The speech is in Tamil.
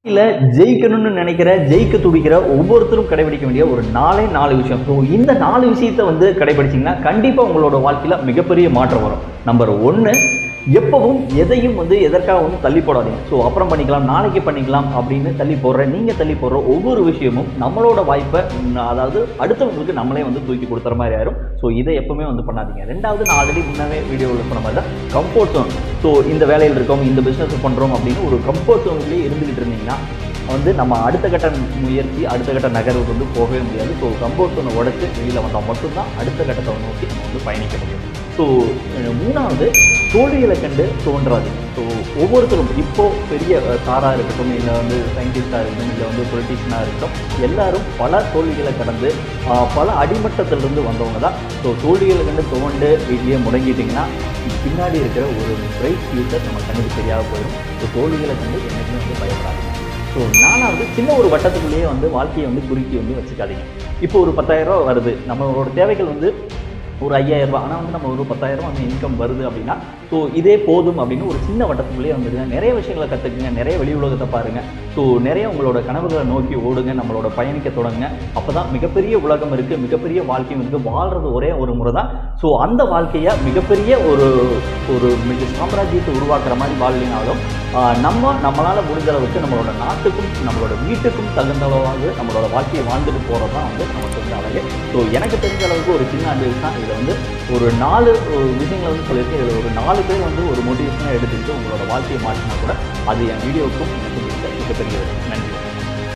இல்ல ஜெயிக்கணும்னு நினைக்கிற ஜெயிக்க துடிக்கிற ஒவ்வொருத்தரும் கடைபிடிக்க வேண்டிய ஒரு நாலே நாலு விஷயம் ஸோ இந்த நாலு விஷயத்தை வந்து கடைபிடிச்சிங்கன்னா கண்டிப்பாக உங்களோட வாழ்க்கையில் மிகப்பெரிய மாற்றம் வரும் நம்பர் ஒன்று எப்பவும் எதையும் வந்து எதற்காக வந்து தள்ளி போடாதீங்க ஸோ அப்புறம் பண்ணிக்கலாம் நாளைக்கு பண்ணிக்கலாம் அப்படின்னு தள்ளி போடுற நீங்கள் தள்ளி போடுற ஒவ்வொரு விஷயமும் நம்மளோட வாய்ப்பை ம், அதாவது அடுத்தவங்களுக்கு நம்மளே வந்து தூக்கி கொடுத்துற மாதிரி ஆயிரும் ஸோ இதை எப்பவுமே வந்து பண்ணாதீங்க ரெண்டாவது நான் ஆல்ரெடி முன்னாவே வீடியோவில் சொன்ன மாதிரி தான் கம்ஃபர்ட் ஜோன் ஸோ இந்த வேலையில் இருக்கோம் இந்த பிஸ்னஸ் பண்ணுறோம் அப்படின்னு ஒரு கம்ஃபர்ட் ஜோன்லேயே இருந்துகிட்டு இருந்தீங்கன்னா வந்து நம்ம அடுத்த கட்ட முயற்சி அடுத்த கட்ட நகர்வுக்கு வந்து போகவே முடியாது ஸோ கம்ஃபர்ட் ஜோனை உடச்சி வெளியில் வந்தால் மட்டும்தான் அடுத்த கட்டத்தை நோக்கி நம்ம வந்து பயணிக்க முடியும் ஸோ மூணாவது தோல்விகளை கண்டு தோன்றாதீங்க ஸோ ஒவ்வொருத்தரும் இப்போ பெரிய அஹ், சாரா இருக்கட்டும் இல்லை வந்து சயின்டிஸ்டாக இருக்கட்டும் இல்லை வந்து பொலிட்டீஷியனாக இருக்கட்டும் எல்லாரும் பல தோல்விகளை கடந்து ஆஹ், பல அடிமட்டத்திலிருந்து வந்தவங்க தான் ஸோ தோல்விகளை கண்டு தோண்டு வீட்லேயே முடங்கிட்டிங்கன்னா பின்னாடி இருக்கிற ஒரு பிரைட் ஃபியூச்சர் நம்ம கண்ணுக்கு தெரியாத போயிடும் ஸோ தோல்விகளை கண்டு என்னைக்குமே வந்து பயப்படாதீங்க ஸோ நாலாவது சின்ன ஒரு வட்டத்துக்குள்ளேயே வந்து வாழ்க்கையை வந்து குறுக்கி வந்து வச்சுக்காதீங்க இப்போ ஒரு பத்தாயிரம் ரூபா வருது நம்மளோட தேவைகள் வந்து ஒரு ஐயாயிரம் ரூபாய் ஆனால் வந்து நம்ம ஒரு பத்தாயிரம் ரூபாய் அந்த இன்கம் வருது அப்படின்னா ஸோ இதே போதும் அப்படின்னு ஒரு சின்ன வட்டத்துக்குள்ளேயே வந்துடுங்க நிறைய விஷயங்களை கற்றுக்குங்க நிறைய வெளி உலகத்தை பாருங்க ஸோ நிறைய உங்களோட கனவுகளை நோக்கி ஓடுங்க நம்மளோட பயணிக்க தொடங்குங்க அப்போ தான் மிகப்பெரிய உலகம் இருக்குது மிகப்பெரிய வாழ்க்கையும் இருக்குது வாழ்கிறது ஒரே ஒரு முறை தான் ஸோ அந்த வாழ்க்கையை மிகப்பெரிய ஒரு ஒரு மிக சாம்ராஜ்யத்தை உருவாக்குற மாதிரி வாழ்லினாலும் ஆஹ் நம்ம நம்மளால் முடிஞ்ச அளவுக்கு நம்மளோட நாட்டுக்கும் நம்மளோட வீட்டுக்கும் தகுந்த அளவாக நம்மளோட வாழ்க்கையை வாழ்ந்துட்டு போகிறது தான் வந்து நமக்கு வந்து அழகு ஸோ எனக்கு தெரிஞ்ச அளவுக்கு ஒரு சின்ன அட்வைஸ் தான் இதில் வந்து ஒரு நாலு ஒரு விஷயங்களை வந்து சொல்லியிருக்கேன் இதில் ஒரு நாலு பேர் வந்து ஒரு மோட்டிவேஷனாக எடுத்துக்கிட்டு உங்களோட வாழ்க்கையை மாற்றினா கூட அது என் வீடியோவுக்கும் எனக்கு மிக மிகப்பெரிய நன்றி